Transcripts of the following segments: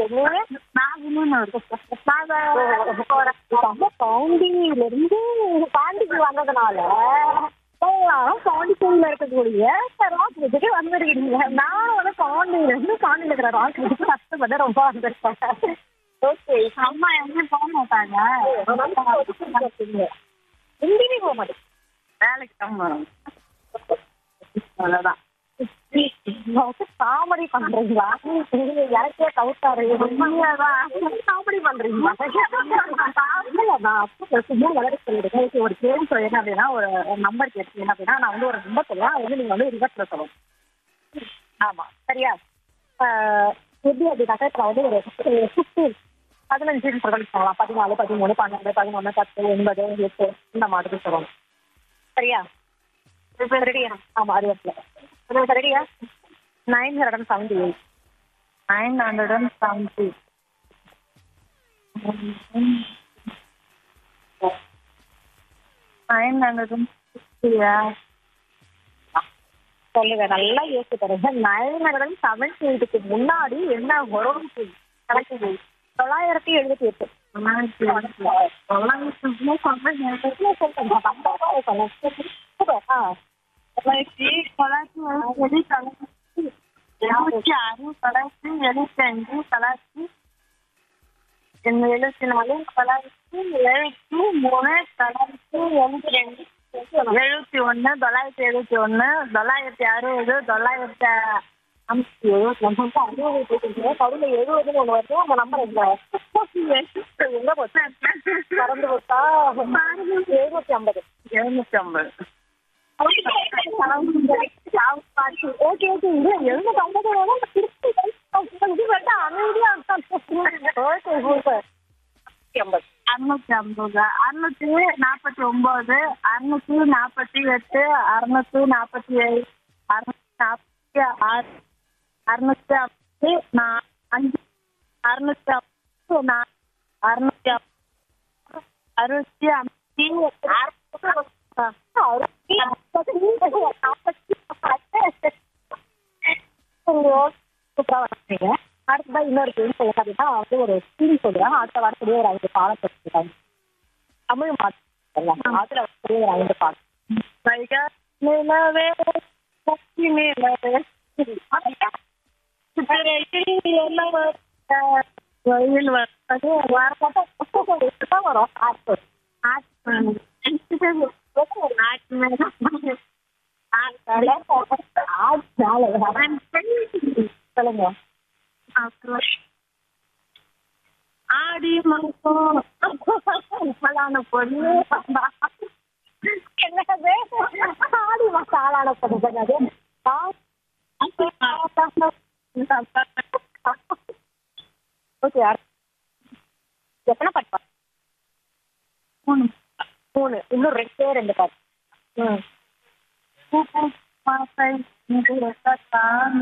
நீங்க நாகனூர் நாங்க நம்ம பாண்டியில இருந்து பாண்டிக்கு வந்ததுனால எல்லாரும் பாண்டிச்சேரியில இருக்கக்கூடிய ராக் பீச்சுக்கு வந்துருக்கீங்க நானும் வந்து பாண்டியில இருந்து பாண்டியில இருக்கிற ராக் பீச்சுக்கு கஷ்டப்பட்டு ரொம்ப வந்திருக்கேன் ஓகே அம்மா எங்கேயும் போக மாட்டாங்க எங்கேயுமே போக மாட்டேன் வேலைக்கு தான் போறோம் அவ்வளவுதான் காமெடி பண்றீங்களா எனக்கே கவுத்தாரு காமெடி பண்றீங்களா இல்ல நான் அப்போ சும்மா விளையாட சொல்லிடுறேன் ஓகே ஒரு கேள்வி சொல்லுங்க அப்படின்னா ஒரு நம்பர் கேட்டீங்க அப்படின்னா நான் வந்து ஒரு நம்பர் சொல்லுவேன் அது வந்து நீங்க வந்து ரிவர்ஸ்ல சொல்லணும் ஆமா சரியா ஆஹ் எப்படி அப்படின்னாக்கா இப்போ வந்து ஒரு ஃபிஃப்டீன் பதினஞ்சு சொல்லலாம் பதினாலு பதிமூணு பன்னெண்டு பதினொன்று பத்து ஒன்பது எட்டு இந்த மாதிரி சொல்லணும் சரியா ரெடியா ஆமா ரிவர்ஸ்ல ரெடியா nine hundred and seventy eight nine hundred and seventy nine hundred and சிக்ஸ்டியா சொல்லுங்க நல்லா யோசிச்சு தருங்க நைன் ஹண்ட்ரட் அண்ட் செவன்டி எயிட்டுக்கு முன்னாடி என்ன வரும் கணக்கு தொள்ளாயிரத்தி எழுபத்தி எட்டு தொள்ளாயிரத்தி தொள்ளாயிரத்தி எழுபத்தி தொள்ளாயிரத்தி எழுபத்தி ஆறு தொள்ளாயிரத்தி எழுபத்தி அஞ்சு தொள்ளாயிரத்தி என்ன எழுபத்தி நாலு தொள்ளாயிரத்தி எழுபத்தி மூணு தொள்ளாயிரத்தி எழுபத்தி ரெண்டு எழுபத்தி ஒன்று தொள்ளாயிரத்தி எழுபத்தி ஒன்று தொள்ளாயிரத்தி அறுபது தொள்ளாயிரத்தி ஐம்பத்தி எழுபத்தி கவுல எழுபதுன்னு ஒண்ணு வருது அந்த நம்பர் எங்க எங்க போச்சு மறந்து போச்சா எழுநூத்தி ஐம்பது எழுநூத்தி ஐம்பது ஓகே ஓகே இல்ல எழுநூத்தி ஐம்பது வேணும் திருப்பி இது வந்து அமைதியா ஓகே சூப்பர் ஐம்பது அறுநூத்தி ஐம்பது அறுநூத்தி நாற்பத்தி ஒன்பது அறுநூத்தி நாற்பத்தி எட்டு அறுநூத்தி நாற்பத்தி ஏழு அறுநூத்தி நாற்பத்தி ஆறு அறுநூத்தி ஐம்பத்தி நா அஞ்சு அறுநூத்தி ஐம்பத்தி நா அறுநூத்தி அறுபத்தி ஐம்பத்தி அடுத்ததா இன்னொரு கேள்வி சொல்லுங்க அப்படின்னா வந்து ஒரு ஸ்கீம் சொல்லுவாங்க அடுத்த வாரத்துலேயே ஒரு ஐந்து பாடம் சொல்லிருக்காங்க தமிழ் மாற்றம் அதுல வரக்கூடிய ஒரு ஐந்து பாடம் வைகா நிலவே சக்தி நிலவே சித்திரையில் எல்லாம் வயல் வர்றது தான் வரும் ஆட்கள் சொல்லுங்க ஆடி மாசம் மசாலான பொண்ணு என்னது ஆடி மசாலான பொண்ணு என்னது ஓகே எத்தனை பாட்டு மூணு மூணு இன்னும் ரெண்டே ரெண்டு பாட்டு ம் பூப்பு மாசை இது ரசத்தான்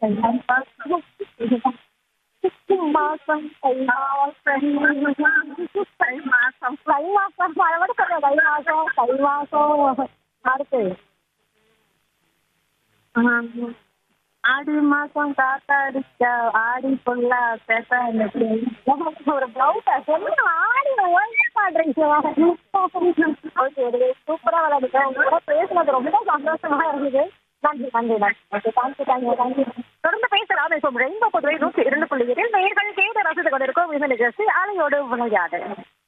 மாசம் தை மாசம் தை மாசம் தை மாசம் பழமோட சொல்லுங்க தை மாசம் தை மாசம் அடுத்து ஆடி மாசம் காத்தாடிக்க ஆடி புல்லா பேச எனக்கு ஒரு பிளவுஸ சொல்லுங்க ஆடி ஒழுங்கா பாடுறீங்க ஓகே ஒரு சூப்பரா விளையாடுங்க உங்களோட பேசுனது ரொம்ப சந்தோஷமா இருந்தது நன்றி நன்றி நன்றி ஓகே தேங்க்யூ தேங்க்யூ தேங்க்யூ தொடர்ந்து பேசலாம் இப்போ ரெயின்போ பொதுவை நூற்றி இரண்டு புள்ளி எட்டில் நேர்கள் கேட்டு ரசித்து கொண்டிருக்கோம் இந்த நிகழ்ச்சி அலையோடு விளையாடு